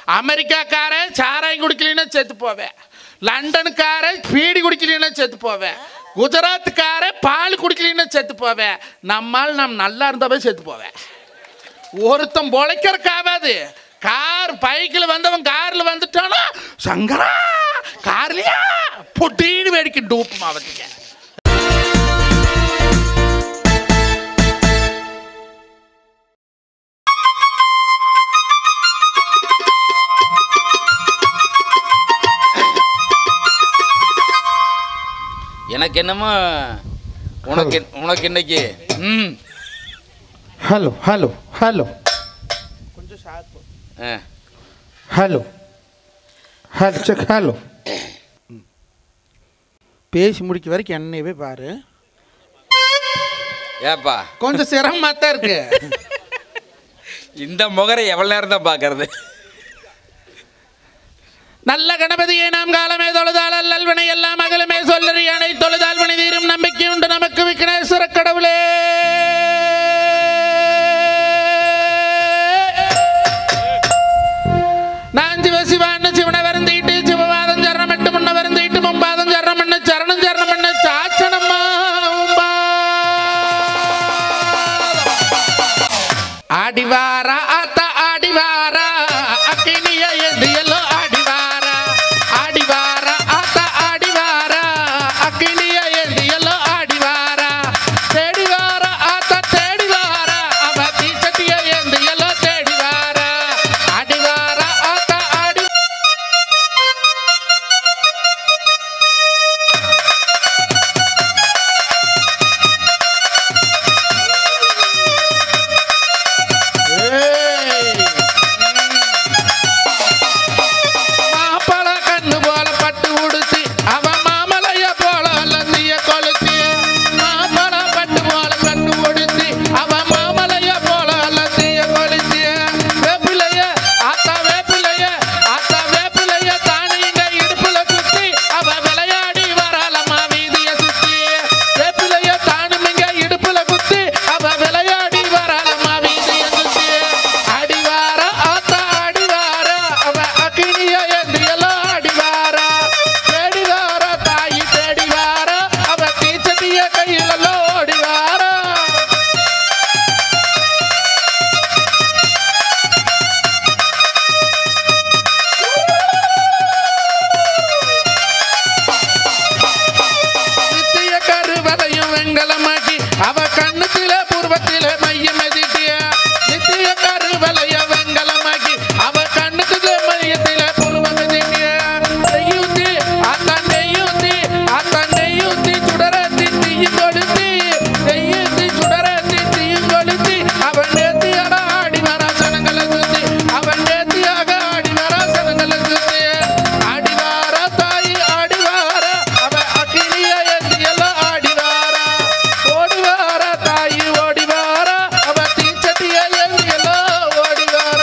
அமெரிக்காக்காரன் சாராயம் குடிக்கலைன்னா செத்து போவேன் லண்டனுக்காரன் பீடி குடிக்கலைன்னா செத்து போவேன் குஜராத்துக்காரன் பால் குடிக்கலைன்னா செத்து போவேன் நம்மால் நாம் நல்லா இருந்தாவே செத்து போவேன் ஒருத்தன் பொழைக்கிறக்காவாது கார் பைக்கில் வந்தவன் காரில் வந்துட்டானா சங்கரா கார்லையா பொட்டின்னு வேடிக்கை டூப்பு மாவட்டங்க எனக்கு என்னமோ உனக்கு உனக்கு இன்னைக்கு ம் ஹலோ ஹலோ ஹலோ ஆ ஹலோ ஹலோ செக் ஹலோ பேசி முடிக்க வரைக்கும் என்னையவே பாரு ஏப்பா கொஞ்சம் சிரமமாக தான் இருக்கு இந்த முகரை எவ்வளோ நேரம் தான் பார்க்கறது நல்ல கணபதியை நாம் காலமே தொழுதால் அல்லல்வினை எல்லாம் அகலமே சொல்லறி அணை தொழுதால் வினை தீரும் நம்பிக்கை உண்டு நமக்கு விக்னேஸ்வர கடவுளே நான் சிவ சிவான்னு சிவனை வருந்திட்டு சிவபாதம் சரணம் எட்டு முன்ன வருந்திட்டு மும்பாதம் சரணம் பண்ண சரணம் சரணம் பண்ண சாச்சனம்மா ஆடிவாரா ஆத்த ஆடிவாரா அக்கினிய எதியலோ ஆடிவாரா ஆடிவாரா ஆத்த ஆடிவாரா அக்கினிய எதியலோ ஆடிவாரா தேடிவாரா ஆத்த தேடிவாரா அவ தீச்சட்டிய எந்தியலோ தேடிவாரா ஆடிவாரா ஆத்த ஆடி ஏய் மாப்பழ கண்ணு போல பட்டு உடுத்தி அவ மாமலைய போல லந்திய கொளுத்தி மாப்பழ பட்டு போல கண்ணு உடுத்தி அவ மாமலைய போல லந்திய கொளுத்தி வேப்பிலைய ஆத்தா வேப்பிலைய ஆத்தா வேப்பிலைய தானிங்க இடுப்புல குத்தி அவ விளையாடி வரலம்மா வீதிய சுத்தி வேப்பிலைய தானுமிங்க இடுப்புல குத்தி அவ விளையாடி வரலம்மா வீதிய சுத்தி அடிவார ஆத்தா அடிவார அவ அக்கினிய எந்தியெல்லாம் அடிவார தேடிவார தாயி தேடிவார அவ தீச்சட்டிய கையிலெல்லாம் ஓடிவார நித்திய கருவலையும் வெங்கலமாக்கி அவ கண்ணுத்தில பூர்வத்தில மையம் எதிட்டிய நித்திய கருவலைய வெங்கலமாக்கி அவ கண்ணுத்தில மையத்தில பூர்வம் எதிட்டிய நெய்யூத்தி ஆத்தான் நெய்யூத்தி ஆத்தான் நெய்யூத்தி சுடரத்தி தீயும் கொளுத்தி நெய்யூத்தி சுடரத்தி தீயும் கொளுத்தி அவன் நேர்த்தியாக ஆடி வராசனங்களை சுத்தி அவன் நேர்த்தியாக ஆடி வராசனங்களை சுத்தி ஆடிவார தாய் ஆடிவார அவ அக்கினிய எல்லாம் ஆடிவார ஓடிவார தாய் ஓடிவார அவ தீச்சட்டிய எல்லாம் ஓடிவார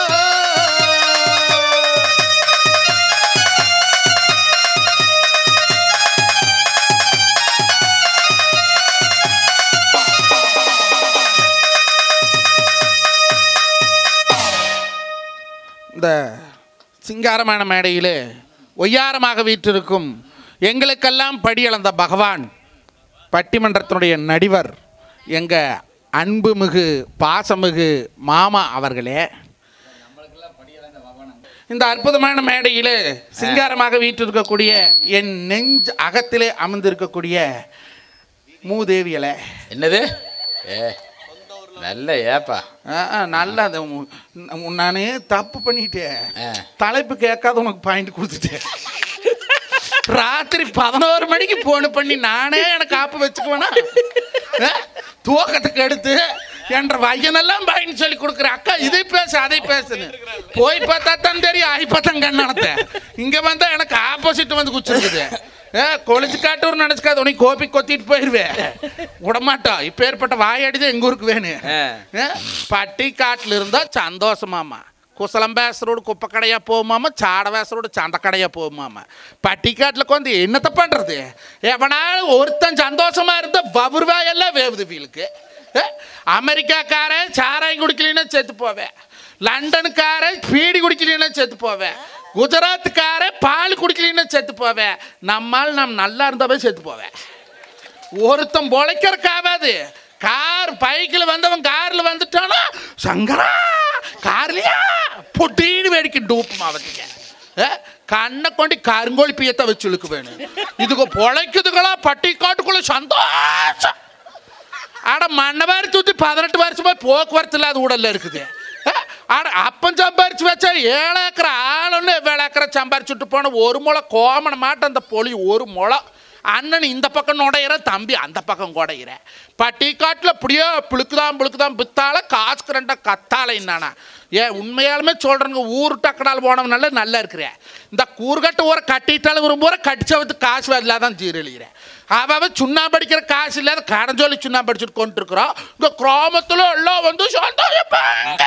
இந்த சிங்காரமான மேடையிலே ஒய்யாரமாக வீற்றிருக்கும் எங்களுக்கெல்லாம் படியளந்த பகவான் பட்டிமன்றத்தினுடைய நடிவர் எங்கள் அன்புமிகு பாசமிகு மாமா அவர்களே இந்த அற்புதமான மேடையிலே சிங்காரமாக வீற்றிருக்கக்கூடிய என் நெஞ்சு அகத்திலே அமர்ந்திருக்கக்கூடிய மூதேவியலை என்னது ஏ நல்ல ஏப்பா நல்லா நான் தப்பு பண்ணிட்டேன் ஆ. தலைப்பு கேட்காத உனக்கு பாயிண்ட் கொடுத்துட்டேன் ராத்திரி பதினோரு மணிக்கு போன் பண்ணி நானே எனக்கு காப்பு வச்சுக்குவேனா ஆ? தூக்கத்துக்கு எடுத்து என்ற பையனெல்லாம் பாயிண்ட் சொல்லி கொடுக்குற அக்கா இதை பேசு அதை பேசுன்னு போய் பார்த்தா தான் தெரியும் ஐப்பத்தம் கண்ணனத்தை இங்கே வந்தால் எனக்கு ஆப்போசிட் வந்து குச்சிருக்குது ஏ கொளிச்சு காட்டூர் நினச்சிக்காது உனக்கு கோப்பி கொத்திட்டு போயிடுவேன் விடமாட்டோம் இப்போ ஏற்பட்ட வாயாடிதான் எங்கள் ஊருக்கு வேணும் ஆ. ஏ, பட்டி காட்டில் இருந்தால் சந்தோஷமாமா குசலம் பேசுறோடு குப்பை கடையாக போகுமாமா சாடை பேசுறோடு சந்தை கடையாக போகுமாமா பட்டிக்காட்டில் வந்து என்னத்தை பண்ணுறது எவனாலும் ஒருத்தன் சந்தோஷமா இருந்தா வவுருவாயெல்லாம் வேவுது வீலுக்கு ஏ, அமெரிக்காக்காரன் சாராயம் குடிக்கலைன்னா செத்து போவேன் லண்டனுக்கார பீடி குடிக்கலன்னா செத்து போவேன் குஜராத்துக்கார பால் குடிக்கலன்னா செத்து போவேன் நம்மால் நாம் நல்லா இருந்தாவே செத்து போவேன் ஒருத்தன் பொழைக்கிறதுக்கு ஆகாது கார் பைக்கில் வந்தவன் காரில் வந்துட்டானா சங்கரா கார்லையா பொட்டின்னு வேடிக்கை டூப்பு மாவத்துக்கு கண்ணை கொண்டு கருங்கோழி பியத்தை வச்சு இழுக்கு வேணும் இதுக்கு பொழைக்குதுங்களா பட்டி காட்டுக்குள்ள சந்தோஷம் ஆட மண்ணவாரி தூத்தி பதினெட்டு வருஷமா போக்குவரத்து இல்லாத ஊடல்ல இருக்குது அஹ், ஆட அப்பன் சம்பாரிச்சு வச்சா ஏழு ஏக்கரை ஆளுன்னு ஏழு ஏக்கரை சம்பாரிச்சுட்டு போன ஒரு முளை கோமன மாட்டம் அந்த பொலி ஒரு முளை அண்ணன் இந்த பக்கம் நுடையிற தம்பி அந்த பக்கம் குடையிற பட்டிக்காட்டில் அப்படியே புழுக்குதான் புழுக்குதான் பித்தால காசுக்கு ரெண்டா கத்தால என்னானா ஏன் உண்மையாலுமே சொல்கிறேங்க ஊர் டக்கடால் போனவனால நல்லா இருக்கிறேன் இந்த கூறுகட்டு ஊரை கட்டிட்டாலும் விரும்புகிற கடிச்சவத்து காசு வரல தான் சீரழிகிறேன் அவன் சுண்ணாம்பு அடிக்கிற காசு இல்லாத கடன் சொல்லி சுண்ணாம்பு அடிச்சுட்டு கொண்டு இருக்கிறோம் இந்த கிராமத்தில் எல்லாம் வந்து சந்தோஷப்பாங்க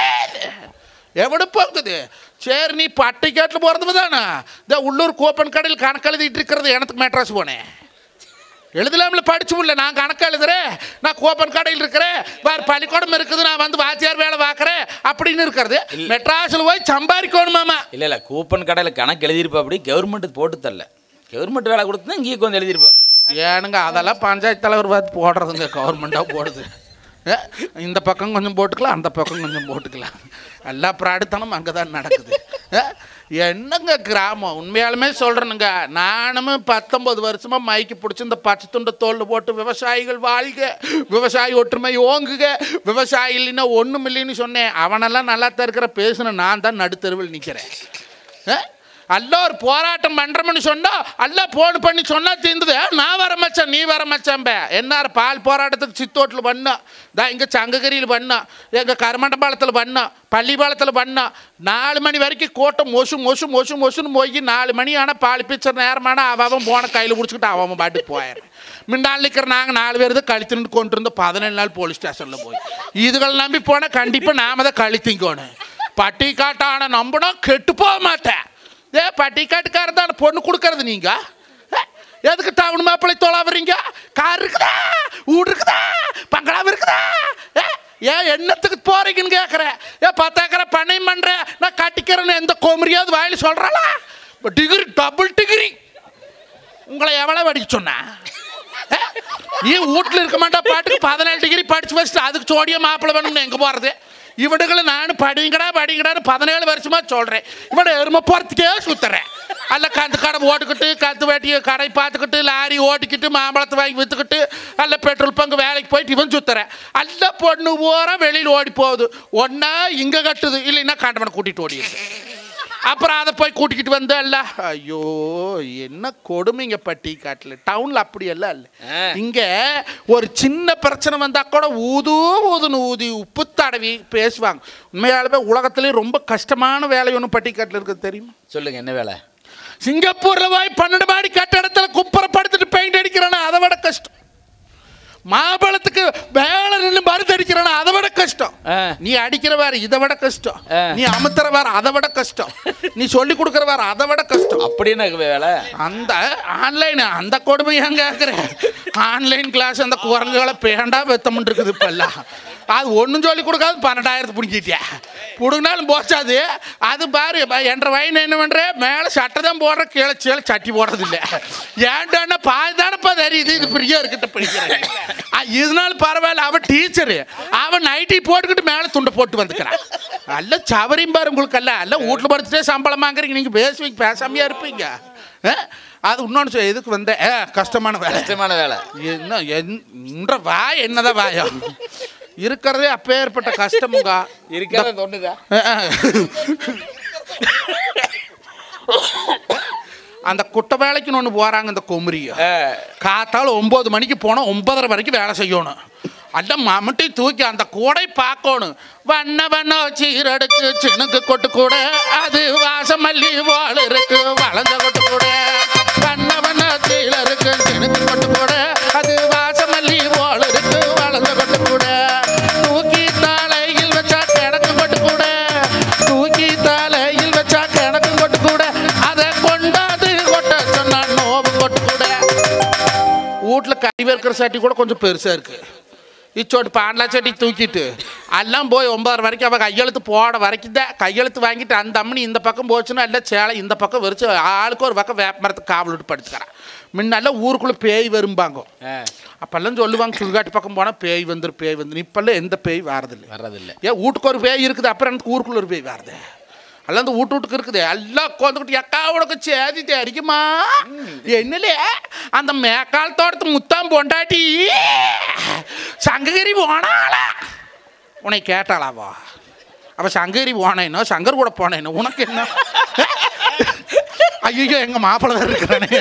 எவடு பங்குது சரி நீ பட்டிக்காட்டில் பிறந்தவ தானே இந்த உள்ளூர் கோப்பன் கடையில் கணக்கு எழுதிட்டு இருக்கிறது எனக்கு மெட்ராஸ் போனேன் எழுதலாம்ல படிச்சு முடியல நான் கணக்கு எழுதுறேன் நான் கோப்பன் கடையில் இருக்கிறேன் வேறு பள்ளிக்கூடம் இருக்குது நான் வந்து வாத்தியார் வேலை பார்க்குறேன் அப்படின்னு இருக்கிறது மெட்ராஸில் போய் சம்பாதிக்கணுமாமா இல்லை இல்லை கூப்பன் கடையில் கணக்கு எழுதியிருப்பா அப்படி கவர்மெண்ட் போட்டு தரல கவர்மெண்ட் வேலை கொடுத்தா இங்கேயே கொஞ்சம் எழுதியிருப்பா அப்படி ஏனுங்க அதெல்லாம் பஞ்சாயத்து தலைவர் பார்த்து போடுறதுங்க கவர்மெண்ட்டாக போடுது ஏ, இந்த பக்கம் கொஞ்சம் போட்டுக்கலாம் அந்த பக்கம் கொஞ்சம் போட்டுக்கலாம் எல்லா பிராடுத்தனம் அங்கே தான் நடக்குது ஏ, என்னங்க கிராமம் உண்மையாலுமே சொல்கிறேனுங்க நானும் பத்தொம்பது வருஷமாக மைக்கு பிடிச்சி இந்த பச்சை துண்டை தோல் போட்டு விவசாயிகள் வாழ்க விவசாயி ஒற்றுமை ஓங்குக விவசாயி இல்லைன்னா ஒன்றும் இல்லைன்னு சொன்னேன் அவனெல்லாம் நல்லா தான் இருக்கிற பேசுன நான் தான் நடுத்தருவில் நிற்கிறேன் அல்ல ஒரு போராட்டம் பண்றோம்னு சொன்னா அல்ல போன் பண்ணி சொன்னா தீர்ந்தது நான் வர மச்சான் நீ வர மச்சான்ப என்னார் பால் போராட்டத்துக்கு சித்தோட்டில் பண்ணோம் தா இங்கே சங்ககிரியில் பண்ணோம் எங்கள் கருமண்டபாளத்தில் பண்ணோம் பள்ளிப்பாளத்தில் பண்ணோம் நாலு மணி வரைக்கும் கூட்டம் மொசு மொசு மொசு மொசுன்னு போய் நாலு மணி ஆனால் பால் பிச்சர் நேரமான அவன் அவன் போன கையில் பிடிச்சிக்கிட்டு அவன் அவன் பாட்டுக்கு போயிடுறேன் முன்னாள் நிற்கிற நாங்கள் நாலு பேர் தான் கழித்துன்னு கொண்டு இருந்தோம் பதினேழு நாள் போலீஸ் ஸ்டேஷனில் போய் இதுகளை நம்பி போனால் கண்டிப்பாக நாம தான் கழித்திங்கோணும் பட்டி காட்டான நம்பினா கெட்டு போக மாட்டேன் ஏ பட்டிக்காட்டுக்காரர் தான் பொண்ணு கொடுக்கறது நீங்க ஏ, எதுக்கு டவுன் மாப்பிள்ளை தொலாவுறீங்க கார் இருக்குதா வீடு இருக்குதா பங்களாவு இருக்குதா ஏ, ஏன் என்னத்துக்கு போறீங்கன்னு கேட்குறேன் ஏ பத்தாக்கரை பண்ணையும் பண்ணுறேன் நான் கட்டிக்கிறேன்னு எந்த கோமரியாவது வாயில் சொல்கிறாளா டிகிரி டபுள் டிகிரி உங்களை எவ்வளோ படிக்க சொன்னா ஏ, நீ வீட்டில் இருக்க மாட்டா பாட்டுக்கு பதினேழு டிகிரி படிச்சு வச்சுட்டு அதுக்கு சோடிய மாப்பிள்ளை வேணும்னு எங்கே போகிறது இவனுங்களை நான் படிங்கடா படிங்கடான்னு பதினேழு வருஷமா சொல்கிறேன் இவனை எருமை போகிறதுக்கே சுத்துறேன் அல்ல கந்து கடை ஓட்டுக்கிட்டு கந்து வேட்டிய கடை பார்த்துக்கிட்டு லாரி ஓட்டிக்கிட்டு மாம்பழத்தை வாங்கி விற்றுக்கிட்டு அல்ல பெட்ரோல் பங்கு வேலைக்கு போயிட்டு இவன் சுத்துறேன் அல்ல பொண்ணு பூரா வெளியில் ஓடி போகுது ஒன்றா இங்கே கட்டுது இல்லைன்னா கண்டவனை கூட்டிகிட்டு ஓடிடுது அப்புறம் அதை போய் கூட்டிக்கிட்டு வந்து அல்ல ஐயோ என்ன கொடுமைங்க பட்டி காட்டில் டவுனில் அப்படியெல்லாம் இல்லை ஆ. இங்கே ஒரு சின்ன பிரச்சனை வந்தால் கூட ஊது ஊதுன்னு ஊதி உப்பு தடவி பேசுவாங்க உண்மையாலுமே உலகத்துலேயே ரொம்ப கஷ்டமான வேலை ஒன்று பட்டிக்காட்டில் இருக்குது தெரியுமா சொல்லுங்க என்ன வேலை சிங்கப்பூர்ல போய் பன்னெண்டு மாடி கட்டடத்துல குப்பரை படுத்துட்டு பெயிண்ட் அடிக்கிறானா அதை விட கஷ்டம் மாம்பழத்துக்கு வேலை நின்று மருந்து அடிக்கிறானா அதை விட கஷ்டம் ஆ. நீ அடிக்கிற வேற இதை விட கஷ்டம் ஆ. நீ அமுத்துற வேற அதை விட கஷ்டம் நீ சொல்லி கொடுக்குற வேற அதை விட கஷ்டம் அப்படி என்ன வேலை அந்த ஆன்லைன் அந்த கொடுமை ஏன் கேட்குற ஆன்லைன் கிளாஸ் அந்த குரங்குகளை பேண்டா வெத்தமுன் இருக்குது இப்பெல்லாம் அது ஒன்றும் சொல்லி கொடுக்காது பன்னெண்டாயிரத்து பிடிக்கிட்டியா பிடுங்கினாலும் போச்சாது அது பாரு ப- என்ற வயன் என்ன பண்ணுற மேலே சட்டை தான் போடுற கீழே கீழே சட்டி போடுறது இல்லை ஏன்டான்னா பாதி தானப்பா தெரியுது இது பிரியா இருக்கிட்ட பிடிக்கிறேன் இதனால பரவாயில்ல அவன் டீச்சரு அவன் நைட்டி போட்டுக்கிட்டு மேலே துண்டை போட்டு வந்துக்கிறான் நல்ல சவரியும் பாரு உங்களுக்கு அல்ல அல்ல வீட்டில் படுத்துட்டே சம்பளம் வாங்குறீங்க நீங்கள் பேசுவீங்க பேசாமையா இருப்பீங்க ஆ? அது இன்னொன்று சொல், எதுக்கு வந்த ஏ, கஷ்டமான வேலை கஷ்டமான வேலை என்ன என்ற வாய் என்னதான் வாயா இருக்கிறதே அப்பேற்பட்ட கஷ்டமுங்க இருக்காத தோணுதா அந்த குட்டை வேலைக்குன்னு ஒன்று போகிறாங்க இந்த குமரியை ஆ, காத்தால ஒம்பது மணிக்கு போனால் ஒன்பதரை வரைக்கும் வேலை செய்யணும் அல்ல மம்முட்டி தூக்கி அந்த கூடை பார்க்கணும் வண்ண வண்ண சீரடுக்கு சினுக்கு கொட்டு கூட அது வாசம் மல்லி வாள் இருக்கு வளர்ந்த கொட்டு கூட வண்ண வண்ண சீலருக்கு சினுக்கு கொட்டு கூட அது வாசம் மல்லி வாள் இருக்கு வளர்ந்த கொட்டு கூட தூக்கி தலையில் வச்சா கிடக்கு கொட்டு கூட தூக்கி தலையில் வச்சா கிடக்கு கொட்டு கூட அதை கொண்டாது கொட்ட சொன்னா நோவு கொட்டு கூட வீட்டில் கறி வறுக்கிற சட்டி கூட கொஞ்சம் பெருசாக இருக்கு இச்சோட்டு பாண்டலா செடி தூக்கிட்டு எல்லாம் போய் ஒன்பதரை வரைக்கும் அவள் கையெழுத்து போட வரைக்கும் தான் கையெழுத்து வாங்கிட்டு அந்த அம்மனி இந்த பக்கம் போச்சுன்னா எல்லாம் சேலை இந்த பக்கம் வெறிச்சு ஆளுக்கு ஒரு பக்கம் வேப்ப மரத்துக்கு காவல் விட்டு படுத்துக்கிறேன் முன்னெல்லாம் ஊருக்குள்ளே பேய் வரும்பாங்க ஆ, அப்பெல்லாம் சொல்லுவாங்க சுடுகாட்டு பக்கம் போனால் பேய் வந்துரு பேய் வந்துரு இப்பெல்லாம் எந்த பேய் வாரதில்லை வர்றதில்ல ஏன் வீட்டுக்கு ஒரு பேய் இருக்குது அப்புறம் எனக்கு ஊருக்குள்ள ஒரு பேய் வருது எல்லாம் இந்த வீட்டு வீட்டுக்கு இருக்குது எல்லாம் உட்காந்துக்கிட்டு எக்கா உனக்கு சேதி தெரிக்குமா என்னலே அந்த மேக்கால் தோட்டத்து முத்தாம் பொண்டாட்டி சங்ககிரி போனால உன்னை கேட்டாளாவா அவ சங்ககிரி போனேனோ சங்கர் கூட போனேனோ உனக்கு என்ன ஐயோ எங்க மாப்பிள்ளை தான் இருக்கிறானே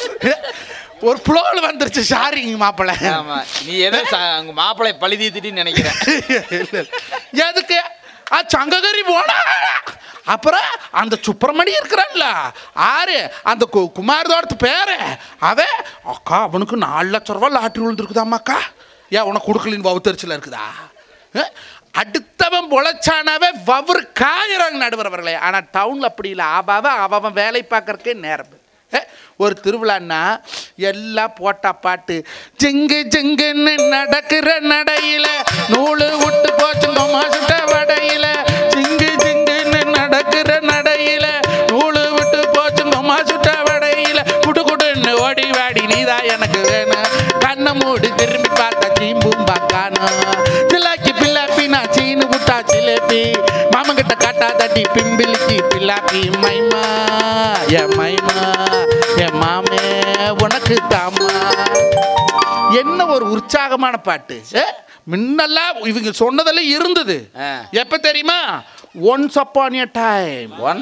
ஒரு புலோவில் வந்துருச்சு சாரிங்க மாப்பிள்ளை ஆமா நீ ஏதோ ச- உங்க மாப்பிள்ளை பழி தீர்த்துட்டின்னு நினைக்கிறேன் இல்ல, இல்ல. எதுக்கு ஆ சங்ககிரி போனா அப்புறம் அந்த சுப்பிரமணி இருக்கிறான்ல ஆறு அந்த கு- குமார் தோட்டத்து பேரு அவன் அக்கா அவனுக்கு நாலு லட்ச ரூபா லாட்ரி விழுந்துருக்குதாம்மா அக்கா ஏன் உனக்கு கொடுக்கலின்னு வவுத்தரிச்சில் இருக்குதா அஹ்? அடுத்தவன் பொழைச்சானாவே வவுறு காயிறாங்க நடுவரவர்களே ஆனால் டவுனில் அப்படி இல்லை அவன் அவன் வேலை பார்க்கறக்கே நேரம் அஹ்? ஒரு திருவிழான்னா எல்லாம் போட்டா பாட்டு ஜிங்கு ஜிங்குன்னு நடக்கிற நடையில நூலு விட்டு போச்சு மாசுட்ட வடையில ஜிங்கு ஜிங்குன்னு நடக்கிற நடையில நூலு விட்டு போச்சு மாசுட்ட வடையில குடு குடுன்னு ஓடி வாடி நீதான் எனக்கு வேணும் கண்ணை மூடி திரும்பி பார்த்தா சீம்பும் பார்க்கானோ சிலாக்கி பில்லாப்பி நான் சீனு விட்டா சிலேபி மாமங்கிட்ட காட்டா தட்டி பிம்பிலிக்கு பில்லாப்பி மைமா என் மைமா என் மாமே உனக்கு தாமா என்ன ஒரு உற்சாகமான பாட்டு ஏ, முன்னெல்லாம் இவங்க சொன்னதெல்லாம் இருந்தது ஆ. எப்ப தெரியுமா once upon a time one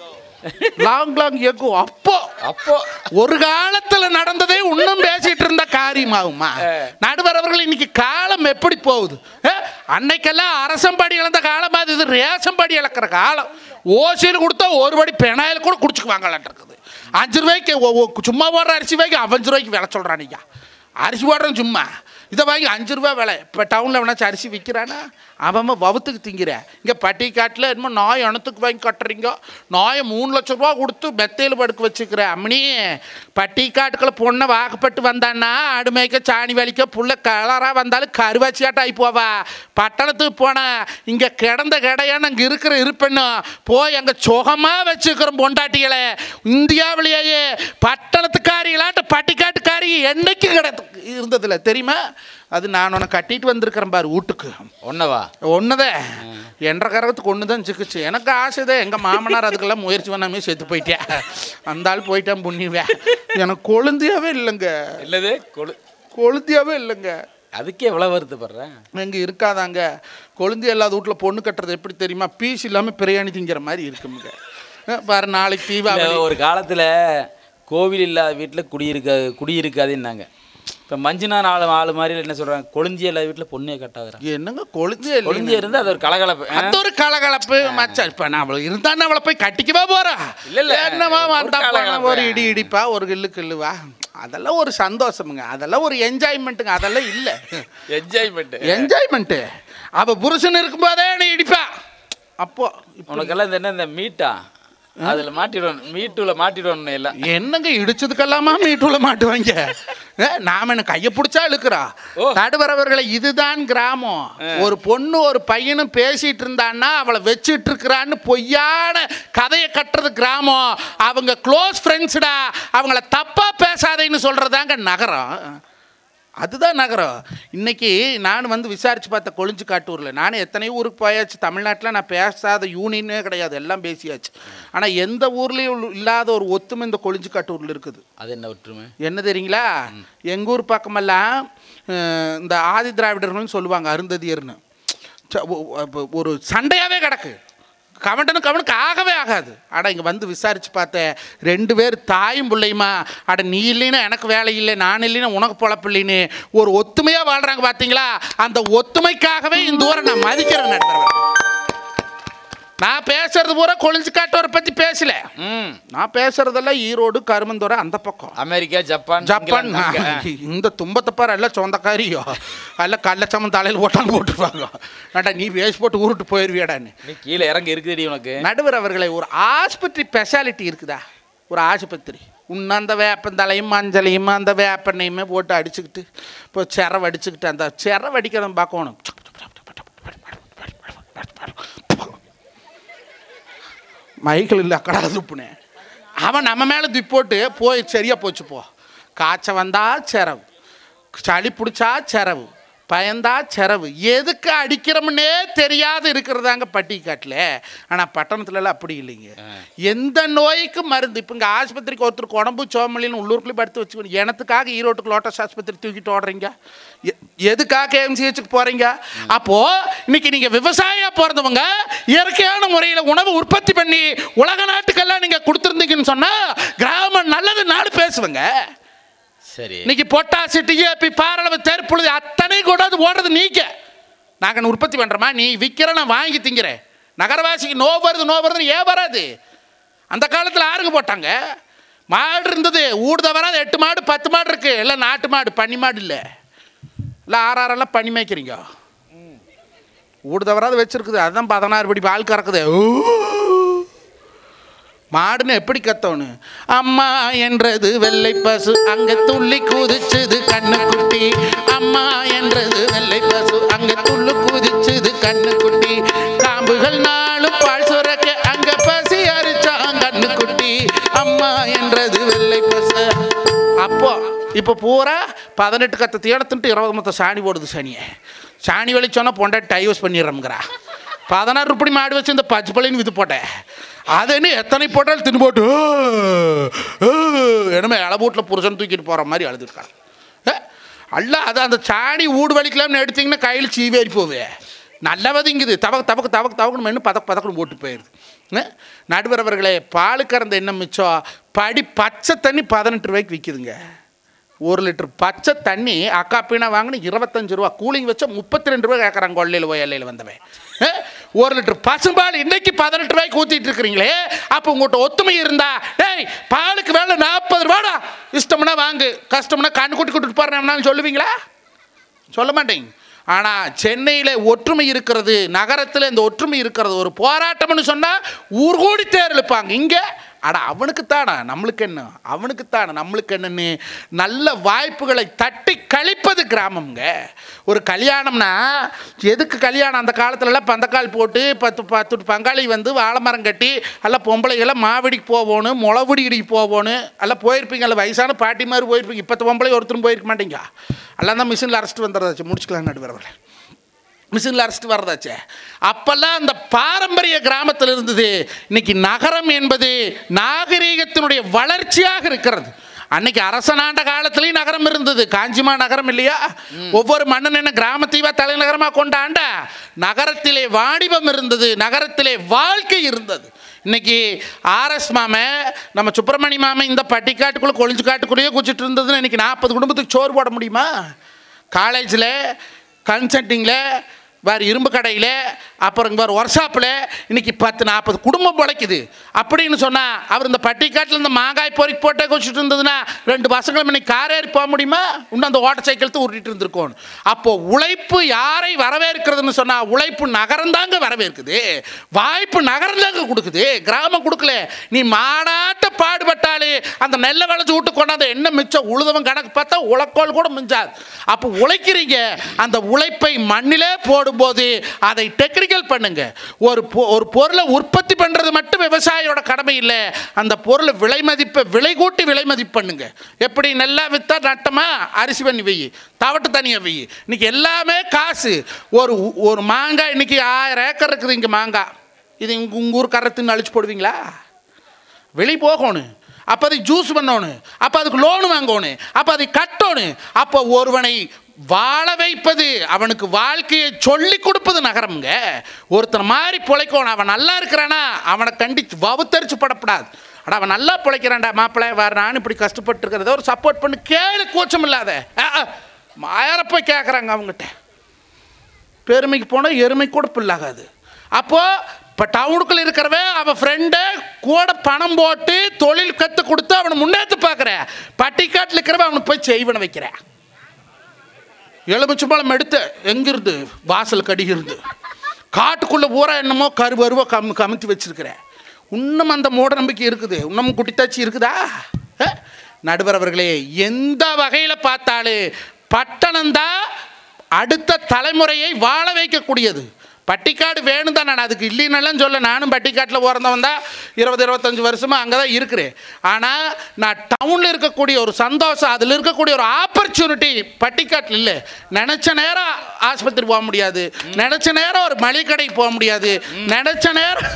long long ago அப்போ அப்போ ஒரு காலத்துல நடந்ததே இன்னும் பேசிட்டு இருந்த காரியமாகுமா நடுவர் அவர்கள் இன்னைக்கு காலம் எப்படி போகுது ஏ, அன்னைக்கெல்லாம் அரசம்படி இழந்த காலம் அது இது ரேசம்படி இழக்கிற காலம் ஓசியில் கொடுத்தா ஒரு படி பெனாயில் கூட குடிச்சுக்குவாங்களான் இருக்குது அஞ்சு ரூபாய்க்கு ஒ- ஒ- சும்மா போடுற அரிசி வாங்கி அஞ்சு ரூபாய்க்கு விலை சொல்கிறான் ஐயா அரிசி போடுறேன் சும்மா இதை வாங்கி அஞ்சு ரூபா விலை இப்போ டவுனில் வேணாச்சும் அரிசி விற்கிறானா அவன் வவுத்துக்கு திங்கிற இங்கே பட்டிக்காட்டில் என்னமோ நாய் அணத்துக்கு வாங்கி கட்டுறீங்க நாயை மூணு லட்ச ரூபா கொடுத்து மெத்தையில் படுக்க வச்சுக்கிற அம்மனி பட்டிக்காட்டுக்குள்ள பொண்ணை வாக்கப்பட்டு வந்தான்னா ஆடு மேய்க்க சாணி வலிக்க புள்ள கலராக வந்தாலும் கருவாச்சியாட்ட ஆகி போவா பட்டணத்துக்கு போனா இங்கே கிடந்த கிடையான்னு அங்கே இருக்கிற இருப்பெண்ணு போய் அங்கே சுகமாக வச்சுக்கிறோம் பொண்டாட்டிகளை இந்தியாவிலேயே பட்டணத்துக்காரிகளாட்ட பட்டிக்காட்டுக்காரி என்னைக்கு கிட இருந்ததில்ல தெரியுமா அது நான் உன்னை கட்டிட்டு வந்திருக்கிறேன் பாரு வீட்டுக்கு ஒன்னவா ஒன்றுதே என்ற கரகத்துக்கு ஒன்று தான் சிக்கிச்சு எனக்கு ஆசைதான் எங்கள் மாமனார் அதுக்கெல்லாம் முயற்சி பண்ணாமே செத்து போயிட்டேன் அந்த ஆள் போயிட்டான் புண்ணியவேன் எனக்கு கொழுந்தியாவே இல்லைங்க இல்லது கொழு கொழுந்தியாவே இல்லைங்க அதுக்கே எவ்வளவு வருத்தப்படுறேன் இங்கே இருக்காதாங்க கொழுந்தி இல்லாத வீட்டில் பொண்ணு கட்டுறது எப்படி தெரியுமா பீஸ் இல்லாமல் பிரியாணி திங்கிற மாதிரி இருக்குமுங்க அஹ் பாரு நாளைக்கு இல்ல, தீபாவளி ஒரு காலத்துல கோவில் இல்லாத வீட்டுல குடியிருக்க குடியிருக்காதுன்னாங்க இப்ப மஞ்சுனா நாலு ஆளு மாதிரி என்ன சொல்றாங்க கொழுந்தி இல்லாத வீட்டுல பொண்ணே கட்டாகிறாங்க என்னங்க கொழுந்தியே கொழுந்தி இல்லை இருந்து அது ஒரு கலகலப்பு ஆ? அது ஒரு கலகலப்பு மச்சான் இப்ப நான் அவளை இருந்தான்னு அவளை போய் கட்டிக்கவா போறா இல்ல, இல்ல. என்னவா ஒரு வந்தா போனா கலகலப்பு. ஒரு இடி இடிப்பா ஒரு கில்லு கில்லுவா அதெல்லாம் ஒரு சந்தோஷமுங்க அதெல்லாம் ஒரு என்ஜாய்மெண்ட்டுங்க அதெல்லாம் இல்லை என்ஜாய்மெண்ட் என்ஜாய்மெண்ட்டு அவ புருஷன் இருக்கும்போதே என்னை இடிப்பா அப்போ உனக்கெல்லாம் இந்த என்ன இந்த மீட்டா அதுல மாட்டிடணும் மீட்டுல மாட்டிடணும் எல்லாம் என்னங்க இடிச்சதுக்கெல்லாமா மீட்டுல மாட்டுவாங்க ஏ, நாம என்ன கையை பிடிச்சா இழுக்கிறா ஓ. நடுவரவர்களை இதுதான் கிராமம் ஒரு பொண்ணு ஒரு பையனும் பேசிட்டு இருந்தான்னா அவளை வச்சிட்டு இருக்கிறான்னு பொய்யான கதையை கட்டுறது கிராமம் அவங்க க்ளோஸ் ஃப்ரெண்ட்ஸ்டா அவங்கள தப்பா பேசாதேன்னு சொல்றதாங்க நகரம் அதுதான் நகரம் இன்னைக்கு நான் வந்து விசாரிச்சு பார்த்த கொழிஞ்சு காட்டூரில் நானும் எத்தனையோ ஊருக்கு போயாச்சு தமிழ்நாட்டில் நான் பேசாத யூனியனே கிடையாது எல்லாம் பேசியாச்சு ஆனால் எந்த ஊர்லேயும் இல்லாத ஒரு ஒத்துமை இந்த கொழிஞ்சு காட்டூரில் இருக்குது அது என்ன ஒற்றுமை என்ன தெரியுங்களா எங்கள் ஊர் பக்கமெல்லாம் அஹ், இந்த ஆதி திராவிடர்கள்னு சொல்லுவாங்க அருந்ததியர்னு ச- ஒ- ஒ- ஒரு சண்டையாகவே கிடக்கு கவண்டனும் கவனுக்கு ஆகவே ஆகாது அட இங்கே வந்து விசாரித்து பார்த்தேன் ரெண்டு பேர் தாயும் பிள்ளையுமா அட நீ இல்லைன்னா எனக்கு வேலை இல்லை நான் இல்லைன்னா உனக்கு பொழப்பு இல்லைன்னு ஒரு ஒத்துமையாக வாழ்கிறாங்க பார்த்தீங்களா அந்த ஒத்துமைக்காகவே இந்த ஊரை நான் மதிக்கிறேன் நண்பர்கள் நான் பேசுறது பூரா கொழிஞ்சு காட்டோரை பற்றி பேசல ம் நான் பேசுறதெல்லாம் ஈரோடு கருமந்துறை அந்த பக்கம் அமெரிக்கா ஜப்பான் ஜப்பான் இங்கிலாந்து, அங்க. இந்த தும்பத்தை பாரு எல்லாம் சொந்தக்காரியோ எல்லாம் கள்ளச்சமன் தலையில் ஓட்டாங்க போட்டுருவாங்க ஏண்டா நீ வேஸ்ட் போட்டு ஊருட்டு போயிடுவியாடான்னு நீ கீழே இறங்கி இருக்குதுடி உனக்கு நடுவர் அவர்களை ஒரு ஆஸ்பத்திரி ஸ்பெஷாலிட்டி இருக்குதா ஒரு ஆஸ்பத்திரி இன்னும் அந்த வேப்பந்தலையும் மஞ்சளையும் அந்த வேப்பெண்ணையுமே போட்டு அடிச்சுக்கிட்டு இப்போ சிரவை அடிச்சுக்கிட்டு அந்த சிரவை அடிக்கிறத பார்க்கணும் மைக்கிள் இல்லை அக்கடா துப்புனேன் அவன் நம்ம மேலே துப்பி போட்டு போய் சரியா போச்சு போ காய்ச்ச வந்தா செரவு சளி பிடிச்சா செரவு பயந்தா செரவு எதுக்கு அடிக்கிறோம்னே தெரியாது இருக்கிறதாங்க பட்டிக்காட்டில் ஆனால் பட்டணத்துலலாம் அப்படி இல்லைங்க எந்த நோய்க்கு மருந்து இப்போ இங்கே ஆஸ்பத்திரிக்கு ஒருத்தர் உடம்பு சோமலின்னு உள்ளூருக்குள்ளே படுத்து வச்சுக்கணும் எனத்துக்காக ஈரோட்டுக்கு லோட்டஸ் ஆஸ்பத்திரி தூக்கிட்டு ஓடுறீங்க எ- எதுக்காக எம்சிஹெச்சுக்கு போகிறீங்க அப்போது இன்னைக்கு நீங்கள் விவசாயியாக பிறந்தவங்க இயற்கையான முறையில் உணவு உற்பத்தி பண்ணி உலக நாட்டுக்கெல்லாம் நீங்கள் கொடுத்துருந்தீங்கன்னு சொன்னால் கிராமம் நல்லது நாடு பேசுவேங்க சரி இன்னைக்கு பொட்டாசு டிஏபி பாரளவு தேர்ப்புழுது அத்தனை கூட அது ஓடுறது நீக்க நாங்கள் உற்பத்தி பண்ணுறோமா நீ விற்கிற நான் வாங்கி திங்கிறேன் நகரவாசிக்கு நோ வருது நோ வருதுன்னு ஏன் வராது அந்த காலத்தில் ஆறுங்க போட்டாங்க மாடு இருந்தது ஊடுத வராது எட்டு மாடு பத்து மாடு இருக்கு எல்லாம் நாட்டு மாடு பன்னி மாடு இல்லை இல்லை ஆறாரெல்லாம் பண்ணி மேய்க்கிறீங்க ஊடுத வராது வச்சிருக்குது அதுதான் பதினாறு படி பால் கறக்குது ஊ. மாடுன்னு எப்படி கத்தோணும் அம்மா என்றது வெள்ளை பசு அங்க துள்ளி குதிச்சுது கண்ணுக்குட்டி அம்மா என்றது வெள்ளை பசு அங்க துள்ளி குதிச்சுது கண்ணுக்குட்டி காம்புகள் நாளும் பால் சுரக்க அங்க பசி அரிச்சான் கண்ணுக்குட்டி அம்மா என்றது வெள்ளை பசு அப்போ இப்போ பூரா பதினெட்டு கத்தை தேடத்துன்ட்டு இருபது மொத்தம் சாணி போடுது சனியை சாணி வெளிச்சோன்னா பொண்டாட்டி டைவர்ஸ் பண்ணிடுறோம்ங்கிறா பதினாறு ரூபாய் மாடு வச்சு இந்த பச்சை பள்ளின்னு வித்து போட்டேன் அது என்ன எத்தனை போட்டாலும் தின்னு போட்டு என்னமே இளபூட்டில் புருஷன் தூக்கிட்டு போகிற மாதிரி அழுதுருக்காங்க அல்ல அது அந்த சாணி ஊடு வலிக்கலாம்னு எடுத்தீங்கன்னா கையில் சீவேறி போவே நல்லா வதிங்குது தவக்கு தவக்கு தவக்கு தவக்குன்னு மென்று பதக்கு பதக்குன்னு போட்டு போயிடுது அஹ், நடுவரவர்களே பால் கறந்த என்ன மிச்சம் படி பச்சை தண்ணி பதினெட்டு ரூபாய்க்கு விற்கிதுங்க ஒரு லிட்டர் பச்சை தண்ணி அக்கா பீனா வாங்கின இருபத்தஞ்சு ரூபா கூலிங் வச்சா முப்பத்தி ரெண்டு ரூபா கேட்குறாங்க கொள்ளையில் போய் எல்லையில் வந்தவன் அஹ், ஒரு லிட்டர் பசும்பால் இன்னைக்கு பதினெட்டு ரூபாய்க்கு ஊற்றிட்டு இருக்கிறீங்களே அப்போ உங்கள்கிட்ட ஒத்துமை இருந்தா டேய் பாலுக்கு வேலை நாற்பது ரூபாடா இஷ்டம்னா வாங்கு கஷ்டம்னா கண்ணு குட்டி கூட்டிட்டு போறேன் சொல்லுவீங்களா சொல்ல மாட்டேங்க ஆனால் சென்னையில் ஒற்றுமை இருக்கிறது நகரத்தில் இந்த ஒற்றுமை இருக்கிறது ஒரு போராட்டம்னு சொன்னால் ஊர் கூடி தேர் இழுப்பாங்க இங்கே அட அவனுக்கு தானே நம்மளுக்கு என்ன அவனுக்கு தானே நம்மளுக்கு என்னன்னு நல்ல வாய்ப்புகளை தட்டி கழிப்பது கிராமம்ங்க ஒரு கல்யாணம்னா எதுக்கு கல்யாணம் அந்த காலத்துலலாம் பந்தக்கால் போட்டு பத்து பத்து பங்காளி வந்து வாழை மரம் கட்டி எல்லாம் பொம்பளைகளை மாவடிக்கு போகணும் முளவுடிக்கு போகணும் எல்லாம் போயிருப்பீங்க எல்லாம் வயசான பாட்டி மாதிரி போயிருப்பீங்க இப்போ பொம்பளை ஒருத்தரும் போயிருக்க மாட்டீங்க எல்லாம் தான் மிஷினில் அரெஸ்ட் வந்துடுறதாச்சு முடிச்சுக்கலாம் நடுவரவர்களே மிஷினில் அரெஸ்ட் வர்றதாச்சே அப்பெல்லாம் அந்த பாரம்பரிய கிராமத்தில் இருந்தது இன்னைக்கு நகரம் என்பது நாகரீகத்தினுடைய வளர்ச்சியாக இருக்கிறது அன்னைக்கு அரசனாண்ட காலத்திலையும் நகரம் இருந்தது காஞ்சிமா நகரம் இல்லையா ஒவ்வொரு மன்னன் என்ன கிராமத்தைவா தலைநகரமாக கொண்டாண்ட நகரத்திலே வாணிபம் இருந்தது நகரத்திலே வாழ்க்கை இருந்தது இன்னைக்கு ஆர்எஸ் மாம நம்ம சுப்பிரமணி மாம இந்த பட்டிக்காட்டுக்குள்ளே கொழிஞ்சு காட்டுக்குள்ளேயே குச்சிட்டு இருந்ததுன்னு இன்னைக்கு நாற்பது குடும்பத்துக்கு சோறு போட முடியுமா காலேஜில் கன்சல்ட்டிங்கில் வேறு இரும்பு கடையில் அப்புறம் வேறு ஒர்க் ஷாப்பில் இன்னைக்கு பத்து நாற்பது குடும்பம் பிழைக்குது அப்படின்னு சொன்னால் அவர் இந்த பட்டிக்காட்டில் இந்த மாங்காய் பொறுக்கி போட்டே குடிச்சிட்டு இருந்ததுன்னா ரெண்டு பசங்களும் இன்னைக்கு கார் ஏறி போக முடியுமா இன்னும் அந்த ஓட்ட சைக்கிள் தான் உருட்டிட்டு இருந்திருக்கோம் அப்போ உழைப்பு யாரை வரவேற்கிறதுன்னு சொன்னால் உழைப்பு நகரம் தாங்க வரவேற்குது வாய்ப்பு நகரம் தாங்க கொடுக்குது கிராமம் கொடுக்கல நீ மாடாட்ட பாடுபட்டாலே அந்த நெல்லை விளைச்சு விட்டு கொண்டாந்து என்ன மிச்சம் உழுதவன் கணக்கு பார்த்தா உழைக்கோல் கூட மிஞ்சாது அப்போ உழைக்கிறீங்க அந்த உழைப்பை மண்ணிலே போடும்போது அதை டெக்னிக்கல் பண்ணுங்க ஒரு பொ- ஒரு பொருளை உற்பத்தி பண்ணுறது மட்டும் விவசாயியோட கடமை இல்லை அந்த பொருளை விலை மதிப்பை விலை கூட்டி விலை மதிப்பு பண்ணுங்க எப்படி நெல்லா வித்தா நட்டமா அரிசி பண்ணி வை தவட்டு தனியாக வை இன்னைக்கு எல்லாமே காசு ஒரு ஒரு மாங்காய் இன்னைக்கு ஆயிரம் ஏக்கர் இருக்குது இங்கே மாங்காய் இது உங்க உங்கள் ஊர் கரத்துன்னு அழிச்சு போடுவீங்களா வெளியே போகணும் அப்போ அதை ஜூஸ் பண்ணணும் அப்போ அதுக்கு லோன் வாங்கணும் அப்போ அதை கட்டணும் அப்போ ஒருவனை வாழ வைப்பது அவனுக்கு வாழ்க்கையை சொல்லி கொடுப்பது நகரம்ங்க ஒருத்தன் மாதிரி பிழைக்கணும் அவன் நல்லா இருக்கிறானா அவனை கண்டிச்சு வவுத்தரிச்சு படப்படாது அட அவன் நல்லா பிழைக்கிறான்டா மாப்பிள்ளை வேறு நான் இப்படி கஷ்டப்பட்டு இருக்கிறத ஒரு சப்போர்ட் பண்ணி கேளு கூச்சம் இல்லாத ஆயிர போய் கேட்குறாங்க அவங்ககிட்ட பெருமைக்கு போனால் எருமை கூட பில்லாகாது அப்போது இப்போ டவுனுக்குள்ள இருக்கிறவன் அவன் ஃப்ரெண்டை கூட பணம் போட்டு தொழில் கற்றுக் கொடுத்து அவனை முன்னேற்ற பார்க்குற பட்டிக்காட்டில் இருக்கிறவன் அவனுக்கு போய் செய்வனை வைக்கிறேன் எலுமிச்சம்பழம் எடுத்து எங்கிருந்து வாசல் கடிகிருந்து காட்டுக்குள்ளே பூரா என்னமோ கருவருவா கம் கமுத்தி வச்சிருக்கிறேன் இன்னும் அந்த மூட நம்பிக்கை இருக்குது இன்னமும் குட்டித்தாச்சி இருக்குதா அஹ்? நடுவர் அவர்களே எந்த வகையில் பார்த்தாலும் பட்டணம்தான் அடுத்த தலைமுறையை வாழ வைக்கக்கூடியது பட்டிக்காடு வேணும் தான் நான் அதுக்கு இல்லைன்னெல்லாம் சொல்ல நானும் பட்டிக்காட்டில் பிறந்தவன் தான் இருபது இருபத்தஞ்சி வருஷமாக அங்கே தான் இருக்கிறேன் ஆனால் நான் டவுனில் இருக்கக்கூடிய ஒரு சந்தோஷம் அதில் இருக்கக்கூடிய ஒரு ஆப்பர்ச்சுனிட்டி பட்டிக்காட்டில் இல்லை நினச்ச நேரம் ஆஸ்பத்திரி போக முடியாது நினச்ச நேரம் ஒரு மளிகை கடைக்கு போக முடியாது நினச்ச நேரம்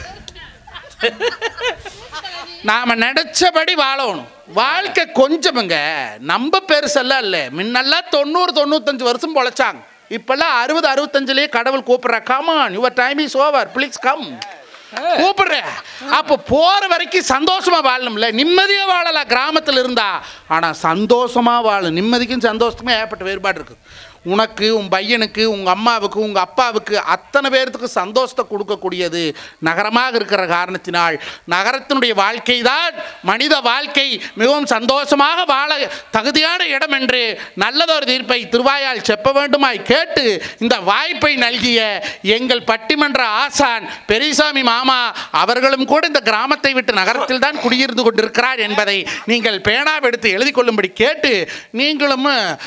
நாம நினைச்சபடி வாழணும் வாழ்க்கை கொஞ்சமுங்க நம்ம பெருசெல்லாம் இல்லை முன்னெல்லாம் தொண்ணூறு தொண்ணூத்தஞ்சு வருஷம் பொழைச்சாங்க இப்பெல்லாம் அறுபது அறுபத்தஞ்சுலயே கடவுள் கூப்பிடுற come on your time is over please come கூப்பிடுறேன் அப்போ போற வரைக்கும் சந்தோஷமா வாழணும்ல நிம்மதியா வாழலாம் கிராமத்தில் இருந்தா ஆனா சந்தோஷமா வாழணும் நிம்மதிக்கும் சந்தோஷத்துக்கும் ஏற்பட்ட வேறுபாடு இருக்கு உனக்கு உன் பையனுக்கு உங்கள் அம்மாவுக்கு உங்கள் அப்பாவுக்கு அத்தனை பேர்த்துக்கு சந்தோஷத்தை கொடுக்கக்கூடியது நகரமாக இருக்கிற காரணத்தினால் நகரத்தினுடைய வாழ்க்கை தான் மனித வாழ்க்கை மிகவும் சந்தோஷமாக வாழ தகுதியான இடம் என்று நல்லதொரு தீர்ப்பை திருவாயால் செப்ப வேண்டுமாய் கேட்டு இந்த வாய்ப்பை நல்கிய எங்கள் பட்டிமன்ற ஆசான் பெரியசாமி மாமா அவர்களும் கூட இந்த கிராமத்தை விட்டு நகரத்தில் தான் குடியிருந்து கொண்டிருக்கிறார் என்பதை நீங்கள் பேனாவெடுத்து எழுதி கொள்ளும்படி கேட்டு நீங்களும்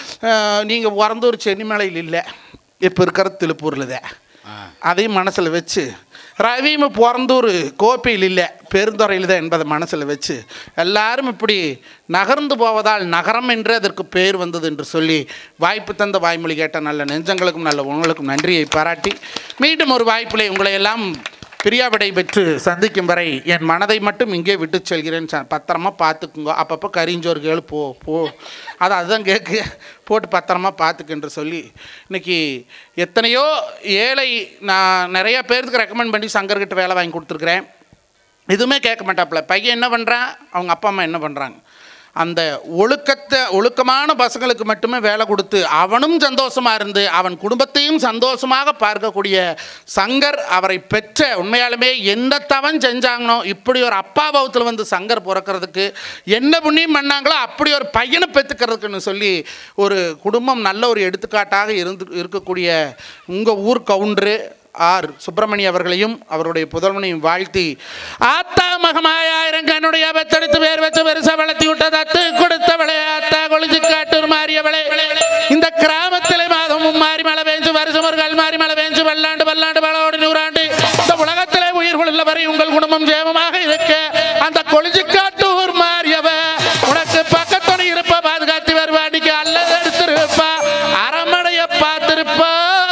நீங்கள் பிறந்தூர் சென்னிமலையில் இல்லை இப்போ இருக்கிற திருப்பூரில் தான் அதையும் மனசில் வச்சு ரவியும் பிறந்தூர் கோப்பையில் இல்லை பெருந்துறையில் தான் என்பதை மனசில் வச்சு எல்லாரும் இப்படி நகர்ந்து போவதால் நகரம் என்று அதற்கு பேர் வந்தது என்று சொல்லி வாய்ப்பு தந்த வாய்மொழி கேட்ட நல்ல நெஞ்சங்களுக்கும் நல்ல உங்களுக்கும் நன்றியை பாராட்டி மீண்டும் ஒரு வாய்ப்பிலே உங்களை எல்லாம் பிரியா விடை பெற்று சந்திக்கும் வரை என் மனதை மட்டும் இங்கே விட்டு செல்கிறேன் ச- பத்திரமா பார்த்துக்குங்க அப்பப்போ கரிஞ்சோறு கேளு போ போ அது அதுதான் கேட்கு போட்டு பத்திரமா பார்த்துக்கு என்று சொல்லி இன்னைக்கு எத்தனையோ ஏழை நான் நிறைய பேருக்கு ரெக்கமெண்ட் பண்ணி சங்கர்கிட்ட வேலை வாங்கி கொடுத்துருக்குறேன் எதுவுமே கேட்க மாட்டாப்புல பையன் என்ன பண்ணுறான் அவங்க அப்பா அம்மா என்ன பண்ணுறாங்க அந்த ஒழுக்கத்தை ஒழுக்கமான பசங்களுக்கு மட்டுமே வேலை கொடுத்து அவனும் சந்தோஷமாக இருந்து அவன் குடும்பத்தையும் சந்தோஷமாக பார்க்கக்கூடிய சங்கர் அவரை பெற்ற உண்மையாலுமே எந்த தவன் செஞ்சாங்கனோ இப்படி ஒரு அப்பா பௌத்தில் வந்து சங்கர் பிறக்கிறதுக்கு என்ன புண்ணியம் பண்ணாங்களோ அப்படி ஒரு பையனை பெற்றுக்கிறதுக்குன்னு சொல்லி ஒரு குடும்பம் நல்ல ஒரு எடுத்துக்காட்டாக இருந்து இருக்கக்கூடிய உங்கள் ஊர் கவுண்டரு ஆர் சுப்பிரமணிய அவர்களையும் அவருடைய புதல்வனையும் வாழ்த்தி ஆத்தா மகமாயிரம் கண்ணுடைய பெத்தெடுத்து பேர் வச்சு பெருசா வளர்த்தி விட்ட தத்து கொடுத்தவளே ஆத்தா கொளிஞ்சு காட்டூர் மாறியவளே இந்த கிராமத்திலே மாதமும் மாறி மழை பெஞ்சு வருஷம் ஒரு கல் மாறி மழை பெஞ்சு பல்லாண்டு பல்லாண்டு பலோடு நூறாண்டு இந்த உலகத்திலே உயிர்கள் உள்ளவரை உங்கள் குடும்பம் ஜெயமாக இருக்க அந்த கொளிஞ்சு காட்டூர் மாறியவ உனக்கு பக்கத்துணை இருப்ப பாதுகாத்து வருவாடிக்கு அல்லது எடுத்திருப்பா அரமனைய பார்த்திருப்பா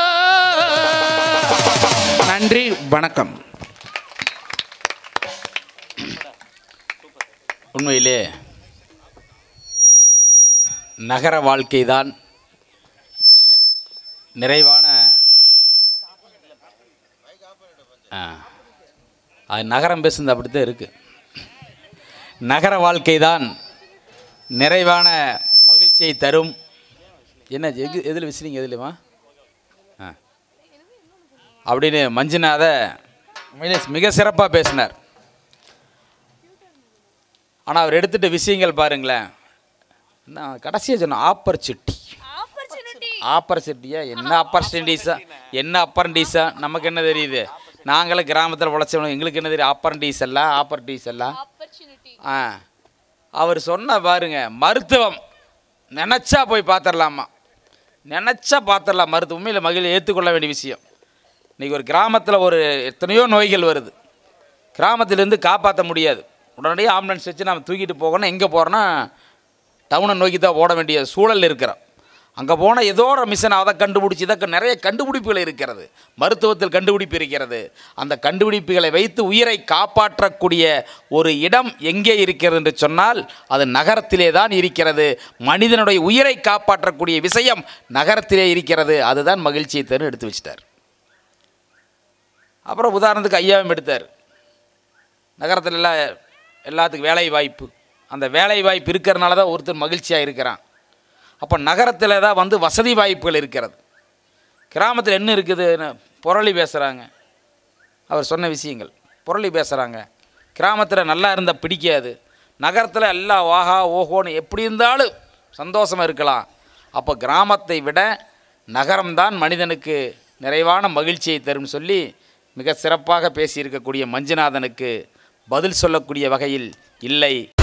நன்றி வணக்கம் உண்மையிலே நகர வாழ்க்கை தான் நிறைவான ஆ. அது நகரம் பேசுனது அப்படித்தான் இருக்கு நகர வாழ்க்கை தான் நிறைவான மகிழ்ச்சியை தரும் என்ன எது எதில் விசிறிங்க எதுலையுமா ஆ அப்படின்னு மஞ்சுநாத உண்மையிலே மிக சிறப்பாக பேசினார் ஆனால் அவர் எடுத்துட்ட விஷயங்கள் பாருங்களேன் நான் கடைசியாக சொன்னேன் ஆப்பர்ச்சுனிட்டி ஆப்பர்ச்சுனிட்டி ஆப்பர்ச்சுனிட்டியா என்ன ஆப்பர்ச்சுனிட்டிஸா என்ன அப்பரண்டிஸா நமக்கு என்ன தெரியுது நாங்களும் கிராமத்தில் உழைச்சவங்க எங்களுக்கு என்ன தெரியும் ஆப்பரண்டிஸ் எல்லாம் ஆப்பர்டிஸ் எல்லாம் ஆப்பர்ச்சுனிட்டி ஆ அவர் சொன்ன பாருங்க மருத்துவம் நினச்சா போய் பார்த்துடலாமா நினச்சா பார்த்துடலாம் மருத்துவம் உண்மையில் மகிழ ஏற்றுக்கொள்ள வேண்டிய விஷயம் இன்றைக்கி ஒரு கிராமத்தில் ஒரு எத்தனையோ நோய்கள் வருது கிராமத்திலேருந்து காப்பாற்ற முடியாது உடனடியாக ஆம்புலன்ஸ் வச்சு நம்ம தூக்கிட்டு போகணும் எங்கே போகிறோன்னா டவுனை நோக்கி தான் ஓட வேண்டிய சூழல் இருக்கிறோம் அங்கே போனால் ஏதோ ஒரு மிஷன் அதை கண்டுபிடிச்சி இதற்கு நிறைய கண்டுபிடிப்புகள் இருக்கிறது மருத்துவத்தில் கண்டுபிடிப்பு இருக்கிறது அந்த கண்டுபிடிப்புகளை வைத்து உயிரை காப்பாற்றக்கூடிய ஒரு இடம் எங்கே இருக்கிறது என்று சொன்னால் அது நகரத்திலே தான் இருக்கிறது மனிதனுடைய உயிரை காப்பாற்றக்கூடிய விஷயம் நகரத்திலே இருக்கிறது அதுதான் மகிழ்ச்சியை தரும் எடுத்து வச்சிட்டார் அப்புறம் உதாரணத்துக்கு ஐயாவும் எடுத்தார் நகரத்தில் எல்லாம் எல்லாத்துக்கும் வேலை வாய்ப்பு அந்த வேலை வாய்ப்பு இருக்கிறனால தான் ஒருத்தர் மகிழ்ச்சியாக இருக்கிறான் அப்போ நகரத்தில் தான் வந்து வசதி வாய்ப்புகள் இருக்கிறது கிராமத்தில் என்ன இருக்குதுன்னு புரளி பேசுகிறாங்க அவர் சொன்ன விஷயங்கள் புரளி பேசுகிறாங்க கிராமத்தில் நல்லா இருந்தால் பிடிக்காது நகரத்தில் எல்லாம் வாஹா ஓஹோன்னு எப்படி இருந்தாலும் சந்தோஷமாக இருக்கலாம் அப்போ கிராமத்தை விட நகரம்தான் மனிதனுக்கு நிறைவான மகிழ்ச்சியை தரும்னு சொல்லி மிக சிறப்பாக பேசியிருக்கக்கூடிய மஞ்சுநாதனுக்கு பதில் சொல்லக்கூடிய வகையில் இல்லை